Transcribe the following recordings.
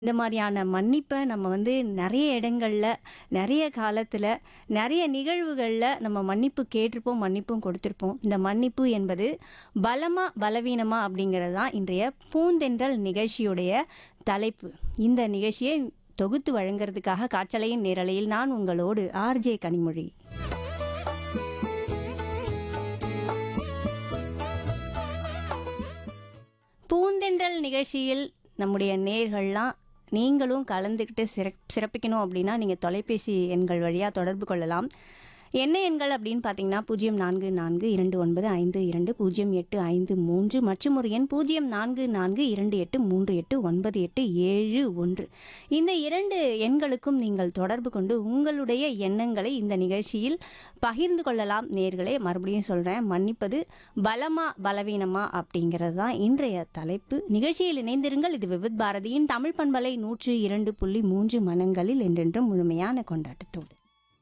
இந்த மாதிரியான மன்னிப்பை நம்ம வந்து நிறைய இடங்கள்ல, நிறைய காலத்துல, நிறைய நிகழ்வுகள்ல நம்ம மன்னிப்பு கேட்டிருப்போம், மன்னிப்பும் கொடுத்திருப்போம். இந்த மன்னிப்பு என்பது பலமா, பலவீனமா அப்படிங்கிறது தான் இன்றைய பூந்தென்றல் நிகழ்ச்சியுடைய தலைப்பு. இந்த நிகழ்ச்சியை தொகுத்து வழங்குறதுக்காக காற்றலையின் நேரலையில் நான் உங்களோடு ஆர்ஜே கனிமொழி. பூந்தென்றல் நிகழ்ச்சியில் நம்முடைய நேயர்கள்லாம் நீங்களும் கலந்துக்கிட்டு சிறப் சிறப்பிக்கணும் அப்படின்னா நீங்கள் தொலைபேசி எண்கள் வழியாக தொடர்பு கொள்ளலாம். என்ன எண்கள் அப்படின்னு பார்த்தீங்கன்னா பூஜ்ஜியம் நான்கு நான்கு இரண்டு ஒன்பது ஐந்து இரண்டு பூஜ்ஜியம் எட்டு ஐந்து மூன்று மற்றும் ஒரு எண் பூஜ்ஜியம் நான்கு நான்கு இரண்டு எட்டு மூன்று எட்டு ஒன்பது எட்டு ஏழு ஒன்று இந்த இரண்டு எண்களுக்கும் நீங்கள் தொடர்பு கொண்டு உங்களுடைய எண்ணங்களை இந்த நிகழ்ச்சியில் பகிர்ந்து கொள்ளலாம் நேர்களே மறுபடியும் சொல்கிறேன் மன்னிப்பது பலமா பலவீனமா அப்படிங்கிறது தான் இன்றைய தலைப்பு நிகழ்ச்சியில் இணைந்திருங்கள் இது விவித் பாரதியின் தமிழ் பண்பலை நூற்று இரண்டு புள்ளி மூன்று மனங்களில் என்றென்றும் முழுமையான கொண்டாட்டத்தோடு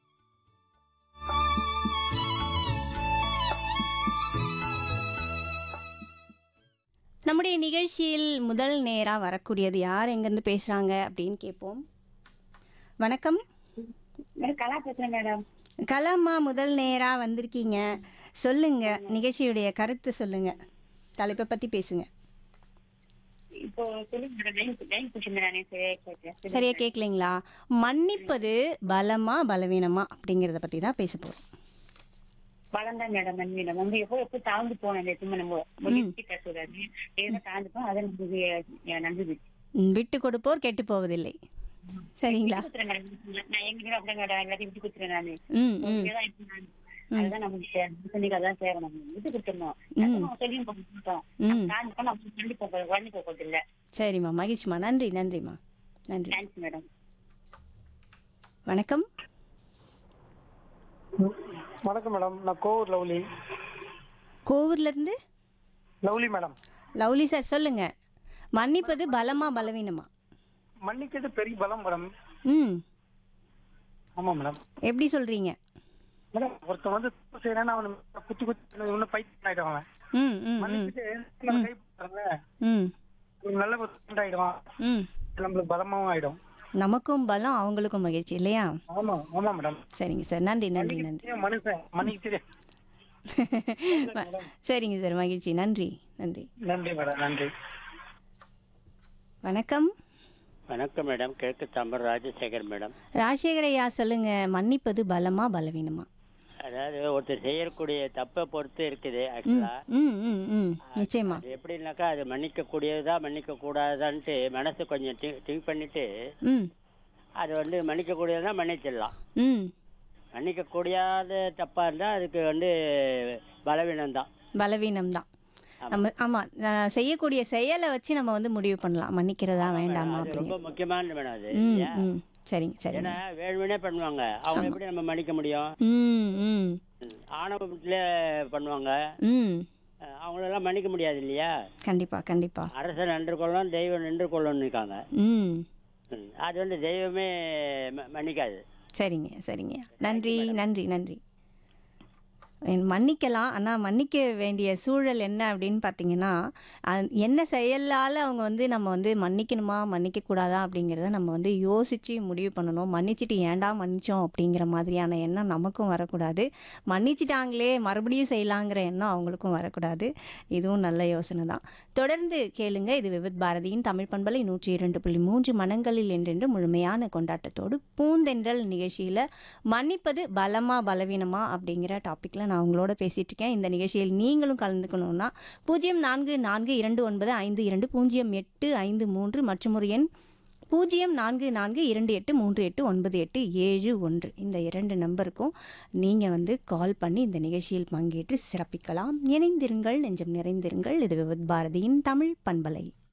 நம்முடைய நிகழ்ச்சியில் முதல் நேரா வரக்கூடியது யார் எங்கேருந்து பேசுகிறாங்க அப்படின்னு கேட்போம் வணக்கம் மேடம் கலா பேசுறேன் மேடம் கலாம்மா முதல் நேரா வந்திருக்கீங்க சொல்லுங்க நிகழ்ச்சியுடைய கருத்து சொல்லுங்க தலைப்பை பத்தி பேசுங்க இப்போ சொல்லுங்க மேடம் லைன் லைன் பிடிச்சிருந்தேன் நானே சரியா கேட்கல சரியா கேட்கலைங்களா மன்னிப்பது பலமா பலவீனமா அப்படிங்கிறத பத்தி தான் பேச போறோம் பலம் தான் மேடம் மண்மீனம் வந்து எப்போ எப்போ தாழ்ந்து போனோம் இந்த சும்மா நம்ம முடிச்சு பேசுறாரு ஏதோ தாழ்ந்து போனோம் அதை நமக்கு எ- நன்றி ம், விட்டு கொடுப்போர் கெட்டு போவதில்லை சரிங்களா குத்துறேன் மேடம் நான் எங்க அப்படியே மேடம் எல்லாத்தையும் விட்டு குத்துறேன் நானு ம் ம் இங்கதான் இப்ப நான் அதுதான் நமக்கு சே- சொன்னீங்க அதான் சேவை நம்ம விட்டு கொடுத்துருந்தோம் நம்ம சொல்லியும் போக மாட்டோம் ம் தாழ்ந்து போனா நம்ம கண்டிப்பா உடனே போகிறது இல்ல சரிம்மா மகிழ்ச்சிம்மா நன்றி நன்றிம்மா நன்றி தேங்க்ஸ் மேடம் வணக்கம் வணக்கம் மேடம் நான் கோவூர் லவ்லி கோவூர்ல இருந்து லவ்லி மேடம் லவ்லி சார் சொல்லுங்க மன்னிப்பது பலமா பலவீனமா மன்னிக்கிறது பெரிய பலம் மேடம் ம் ஆமா மேடம் எப்படி சொல்றீங்க மேடம் ஒருத்தன் வந்து தப்பு செய்யறான்னு அவனை குத்தி குத்தி இன்னும் பைத்தியம் ஆயிடுவான் அவன். ம் ம் ம் மன்னிச்சுட்டு நம்ம கை போடுறாங்க ம் ஒரு நல்ல ஒரு friend ஆயிடுவான் ம் நம்மளுக்கு பலமாவும் ஆயிடும் நமக்கும் பலம் அவங்களுக்கும் மகிழ்ச்சி இல்லையா ஆமா ஆமா மேடம் சரிங்க சார் நன்றி நன்றி நன்றி தெரியும் மனுஷன் மன்னிக்க தெரியும் சரிங்க சார் மகிழ்ச்சி நன்றி நன்றி நன்றி மேடம் நன்றி வணக்கம் வணக்கம் மேடம் கிழக்கு தாம்பரம் ராஜசேகர் மேடம் ராஜசேகர் ஐயா சொல்லுங்க மன்னிப்பது பலமா பலவீனமா அதாவது ஒருத்தர் செய்யக்கூடிய தப்பை பொறுத்து இருக்குது ஆக்சுவலா ம் ம் ம் நிச்சயமா அது எப்படின்னாக்கா அது மன்னிக்க கூடியதா மன்னிக்க கூடாதான்ட்டு மனசு கொஞ்சம் திங்க் பண்ணிட்டு ம் அது வந்து மன்னிக்க கூடியதா மன்னிச்சிடலாம் ம் மன்னிக்க கூடியாத தப்பா இருந்தா அதுக்கு வந்து பலவீனம் தான் பலவீனம் தான் நம்ம ஆமா நான் செய்யக்கூடிய செயலை வச்சு நம்ம வந்து முடிவு பண்ணலாம் மன்னிக்கிறதா வேண்டாமா அது ரொம்ப அப்படிங்க முக்கியமானது மேடம் அது ம் இல்லையா? ம் சரிங்க சரிங்க ஏன்னா வேணும்னே பண்ணுவாங்க அவங்க எப்படி நம்ம மன்னிக்க முடியும் ம் ம் ஆணவத்துல பண்ணுவாங்க ம் அஹ் அவங்களெல்லாம் மன்னிக்க முடியாது இல்லையா கண்டிப்பா கண்டிப்பா அரசன் நின்று கொள்ளும் தெய்வம் நின்று கொள்ளும்னு இருக்காங்க ம் ம், அது வந்து தெய்வமே ம- மன்னிக்காது சரிங்க சரிங்க நன்றி நன்றி நன்றி என் மன்னிக்கலாம் ஆனால் மன்னிக்க வேண்டிய சூழல் என்ன அப்படின்னு பார்த்தீங்கன்னா அ- என்ன செயலால் அவங்க வந்து நம்ம வந்து மன்னிக்கணுமா மன்னிக்கக்கூடாதா அப்படிங்கிறத நம்ம வந்து யோசித்து முடிவு பண்ணணும் மன்னிச்சிட்டு ஏன்டா மன்னிச்சோம் அப்படிங்கிற மாதிரியான எண்ணம் நமக்கும் வரக்கூடாது மன்னிச்சிட்டாங்களே மறுபடியும் செய்யலாங்கிற எண்ணம் அவங்களுக்கும் வரக்கூடாது இதுவும் நல்ல யோசனை தான் தொடர்ந்து கேளுங்க இது விவித் பாரதியின் தமிழ் பண்பலை நூற்றி இரண்டு புள்ளி மூன்று மனங்களில் என்றென்று முழுமையான கொண்டாட்டத்தோடு பூந்தென்றல் நிகழ்ச்சியில் மன்னிப்பது பலமா பலவீனமா அப்படிங்கிற டாப்பிக்கில் நான் உங்களோட பேசிட்டு இருக்கேன் இந்த நிகழ்ச்சியில் நீங்களும் கலந்துக்கணும்னா பூஜ்ஜியம் நான்கு நான்கு இரண்டு ஒன்பது ஐந்து இரண்டு பூஜ்ஜியம் எட்டு ஐந்து மூன்று மற்றும் ஒரு எண் பூஜ்ஜியம் நான்கு நான்கு இரண்டு எட்டு மூன்று எட்டு ஒன்பது எட்டு ஏழு ஒன்று இந்த இரண்டு நம்பருக்கும் நீங்கள் வந்து கால் பண்ணி இந்த நிகழ்ச்சியில் பங்கேற்று சிறப்பிக்கலாம் இணைந்திருங்கள் நெஞ்சம் நிறைந்திருங்கள் இது விவித் பாரதியின் தமிழ் பண்பலை